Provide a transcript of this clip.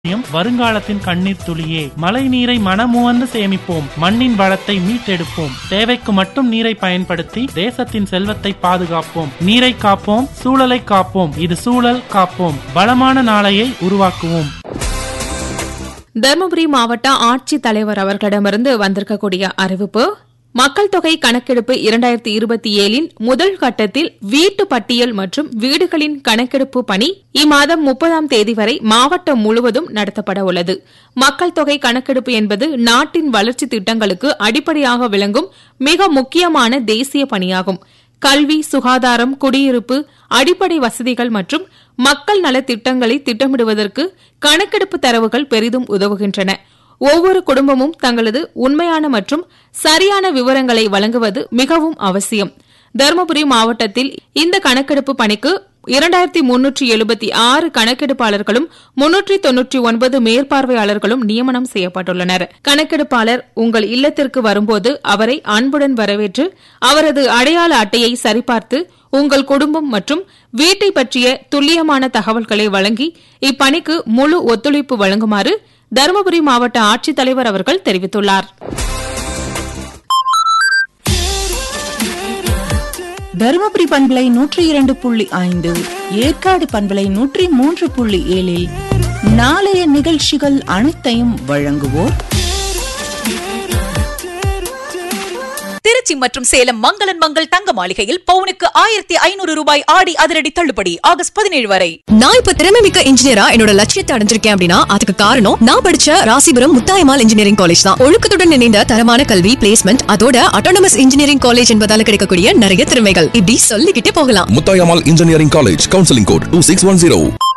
யும் வருங்காலத்தின் கண்ணீர் துளியே மழை நீரை மனமுவந்து சேமிப்போம் மண்ணின் வளத்தை மீட்டெடுப்போம் தேவைக்கு மட்டும் நீரை பயன்படுத்தி தேசத்தின் செல்வத்தை பாதுகாப்போம் நீரை காப்போம் சூழலை காப்போம் இது சூழல் காப்போம் வளமான நாளையை உருவாக்குவோம் தருமபுரி மாவட்ட ஆட்சித் தலைவர் அவர்களிடமிருந்து வந்திருக்கக்கூடிய அறிவிப்பு மக்கள் தொகை கணக்கெடுப்பு இரண்டாயிரத்தி இருபத்தி ஏழின் முதல் கட்டத்தில் வீட்டு பட்டியல் மற்றும் வீடுகளின் கணக்கெடுப்பு பணி இம்மாதம் முப்பதாம் தேதி வரை மாவட்டம் முழுவதும் நடத்தப்பட உள்ளது மக்கள் தொகை கணக்கெடுப்பு என்பது நாட்டின் வளர்ச்சி திட்டங்களுக்கு அடிப்படையாக விளங்கும் மிக முக்கியமான தேசிய பணியாகும் கல்வி சுகாதாரம் குடியிருப்பு அடிப்படை வசதிகள் மற்றும் மக்கள் நலத் திட்டங்களை திட்டமிடுவதற்கு கணக்கெடுப்பு தரவுகள் பெரிதும் உதவுகின்றன ஒவ்வொரு குடும்பமும் தங்களது உண்மையான மற்றும் சரியான விவரங்களை வழங்குவது மிகவும் அவசியம் தருமபுரி மாவட்டத்தில் இந்த கணக்கெடுப்பு பணிக்கு இரண்டாயிரத்தி முன்னூற்றி எழுபத்தி ஆறு கணக்கெடுப்பாளர்களும் முன்னூற்றி தொன்னூற்றி ஒன்பது மேற்பார்வையாளர்களும் நியமனம் செய்யப்பட்டுள்ளனர் கணக்கெடுப்பாளர் உங்கள் இல்லத்திற்கு வரும்போது அவரை அன்புடன் வரவேற்று அவரது அடையாள அட்டையை சரிபார்த்து உங்கள் குடும்பம் மற்றும் வீட்டை பற்றிய துல்லியமான தகவல்களை வழங்கி இப்பணிக்கு முழு ஒத்துழைப்பு வழங்குமாறு தருமபுரி மாவட்ட ஆட்சித்தலைவர் அவர்கள் தெரிவித்துள்ளார் தருமபுரி பண்பலை நூற்றி இரண்டு புள்ளி ஐந்து ஏற்காடு பண்பலை நூற்றி மூன்று புள்ளி ஏழில் நாளைய நிகழ்ச்சிகள் அனைத்தையும் வழங்குவோர் திருச்சி மற்றும் சேலம் மங்களன் மங்கள் தங்க மாளிகையில் பவுனுக்கு ஆயிரத்தி ஐநூறு ரூபாய் ஆடி அதிரடி தள்ளுபடி ஆகஸ்ட் பதினேழு வரை நான் இப்ப திறமை மிக்க இன்ஜினியரா என்னோட லட்சியத்தை அடைஞ்சிருக்கேன் அப்படின்னா அதுக்கு காரணம் நான் படிச்ச ராசிபுரம் முத்தாயமால் இன்ஜினியரிங் காலேஜ் தான் ஒழுக்கத்துடன் இணைந்த தரமான கல்வி பிளேஸ்மெண்ட் அதோட அட்டானமஸ் இன்ஜினியரிங் காலேஜ் என்பதால கிடைக்கக்கூடிய நிறைய திறமைகள் இப்படி சொல்லிக்கிட்டே போகலாம் Muthayammal engineering college counselling code two six one zero